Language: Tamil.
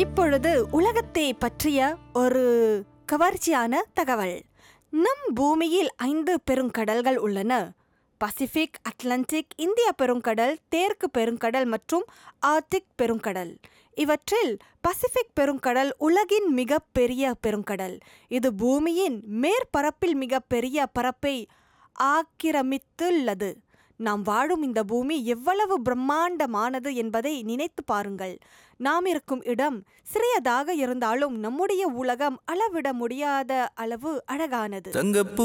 இப்பொழுது உலகத்தை பற்றிய ஒரு கவர்ச்சியான தகவல் நம் பூமியில் ஐந்து பெருங்கடல்கள் உள்ளன பசிபிக் அட்லாண்டிக் இந்திய பெருங்கடல் தேற்கு பெருங்கடல் மற்றும் ஆர்டிக் பெருங்கடல் இவற்றில் பசிபிக் பெருங்கடல் உலகின் மிகப்பெரிய பெருங்கடல் இது பூமியின் மேற்பரப்பில் மிகப்பெரிய பரப்பை ஆக்கிரமித்துள்ளது நாம் வாழும் இந்த பூமி எவ்வளவு பிரம்மாண்டமானது என்பதை நினைத்து பாருங்கள் நாம் இருக்கும் இடம் சிறியதாக இருந்தாலும் நம்முடைய உலகம் அளவிட முடியாத அளவு அழகானது தங்கப்பூ